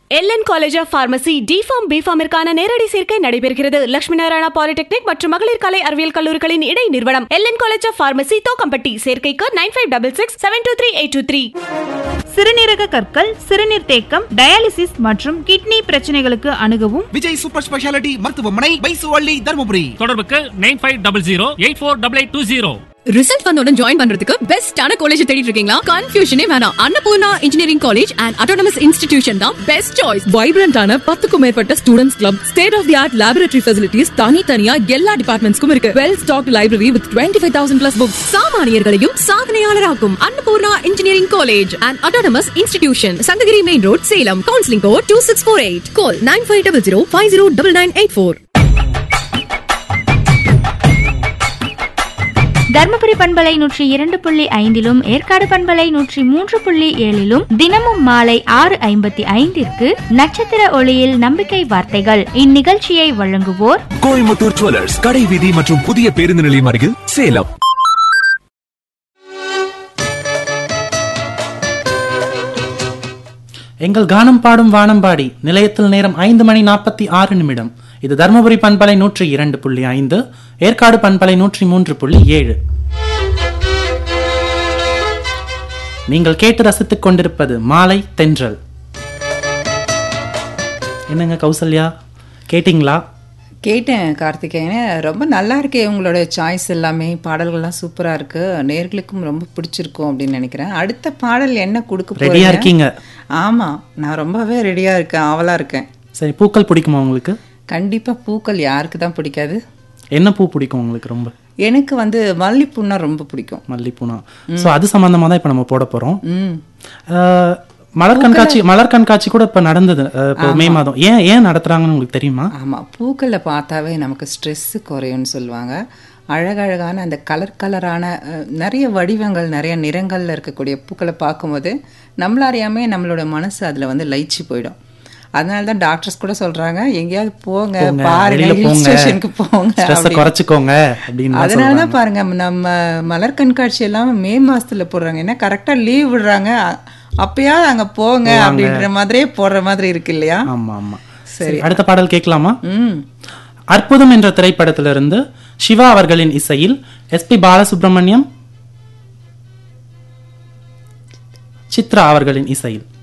LN college of pharmacy D Pharm பிஃபார்மிற்கான நேரடி சேர்க்கை நடைபெறுகிறது லட்சுமி நாராயணா பாலிடெக்னிக் மற்றும் மகளிர் கலை அறிவியல் கல்லூரிகளின் இடை நிறுவனம் LN college of pharmacy Thokkampatti சேர்க்கைக்கு nine five double six seven two three eight two three சிறுநீரக கற்கள் சிறுநீர் தேக்கம் டயாலிசிஸ் மற்றும் கிட்னி பிரச்சனைகளுக்கு அணுகவும் விஜய் சூப்பர் ஸ்பெஷாலிட்டி மருத்துவமனை பைசுவள்ளி தருமபுரி தொடர்புக்கு nine five double zero eight four double eight two zero result வந்தோட ஜாயின் பண்றதுக்கு பெஸ்டான காலேஜ் தேடிட்டு இருக்கீங்களா கன்ஃபியூஷனே வேணாம் Annapoorna engineering college and autonomous institution தான் பெஸ்ட் சாய்ஸ் வைப்ரண்டான பத்துக்கும் மேற்பட்ட students club state of the art laboratory facilities தனித்தனியா எல்லா டிபார்ட்மெண்ட்ஸ்க்கும் இருக்கு well stock library with twenty five thousand plus books சாமானியர்களையும் சாதனையாளராக்கும் Annapoorna engineering college and autonomous institution Sankagiri main road Salem counselling code two six four eight call nine five double zero five zero double nine eight four Dharmapuri பண்பலை நூற்றி இரண்டு புள்ளி ஐந்திலும் ஏற்காடு பண்பலை நூற்றி மூன்று புள்ளி ஏழிலும் தினமும் மாலை ஆறு ஐம்பத்தி ஐந்திற்கு நட்சத்திர ஒளியில் நம்பிக்கை வார்த்தைகள் இந்நிகழ்ச்சியை வழங்குவோர் கோயம்புத்தூர் ஜுவல்லர்ஸ் கடை வீதி மற்றும் புதிய பேருந்து நிலையம் அருகில் சேலம் எங்கள் கானம் பாடும் வானம்பாடி நிலையத்தில் நேரம் ஐந்து மணி நாற்பத்தி ஆறு நிமிடம் இது தருமபுரி பண்பலை நூற்றி இரண்டு புள்ளி ஐந்து ஏற்காடு பண்பலை நூற்றி மூன்று புள்ளி ஏழு நீங்கள் கேட்டு ரசித்துக் கொண்டிருப்பது மாலை தென்றல் என்னங்க கௌசல்யா கேட்டிங்களா கேட்டேன் கார்த்திகேயன் ரொம்ப நல்லா இருக்கே உங்களோட சாய்ஸ் எல்லாமே பாடல்கள்லாம் சூப்பராக இருக்கு நேர்களுக்கும் ரொம்ப பிடிச்சிருக்கும் அப்படின்னு நினைக்கிறேன் அடுத்த பாடல் என்ன கொடுக்க ரெடியா போறீங்க? இருக்கீங்க ஆமா நான் ரொம்பவே ரெடியா இருக்கேன் ஆவலா இருக்கேன் சரி பூக்கள் பிடிக்குமா உங்களுக்கு கண்டிப்பா பூக்கள் யாருக்கு தான் பிடிக்காது என்ன பூ பிடிக்கும் உங்களுக்கு ரொம்ப எனக்கு வந்து மல்லிப்பூன்னா ரொம்ப பிடிக்கும் மல்லிப்பூனா ஸோ அது சம்பந்தமா தான் இப்போ நம்ம போட போறோம் ம் அஹ், மலர் கண்காட்சி மலர் கண்காட்சி கூட இப்ப நடந்தது அஹ், இப்போ மே மாதம் ஏன் ஏன் நடத்துறாங்கன்னு உங்களுக்கு தெரியுமா ஆமா பூக்களை பார்த்தாவே நமக்கு ஸ்ட்ரெஸ் குறையும்னு சொல்லுவாங்க அழகழகான அந்த கலர் கலரான அஹ், நிறைய வடிவங்கள் நிறைய நிறங்கள்ல இருக்கக்கூடிய பூக்களை பார்க்கும்போது நம்மள அறியாமே நம்மளோட மனசு அதுல வந்து லயிச்சு போயிடும் அதனால தான் டாக்டர்ஸ் கூட சொல்றாங்க எங்கேயாவது போங்க போங்க, பாருங்க வெளியில ஹில் போங்க ஸ்டேஷனுக்கு போங்க ஸ்ட்ரெஸ்ஸை அப்படின்னு. குறைச்சிக்கோங்க அப்படின்னு அதனால தான் பாருங்க நம்ம மலர் கண்காட்சி எல்லாம் மே மாசத்துல போடுறாங்க ஏன்னா கரெக்டா லீவ் விடுறாங்க அ- அப்பயாவது அங்க போங்க அப்படின்ற மாதிரியே போடுற மாதிரி இருக்கு இல்லையா ஆமா ஆமா சரி. சரி அடுத்த பாடல் கேட்கலாமா ம் அற்புதம் என்ற திரைப்படத்திலிருந்து சிவா அவர்களின் இசையில் எஸ்பி பாலசுப்ரமணியம் சித்ரா அவர்களின் இசையில்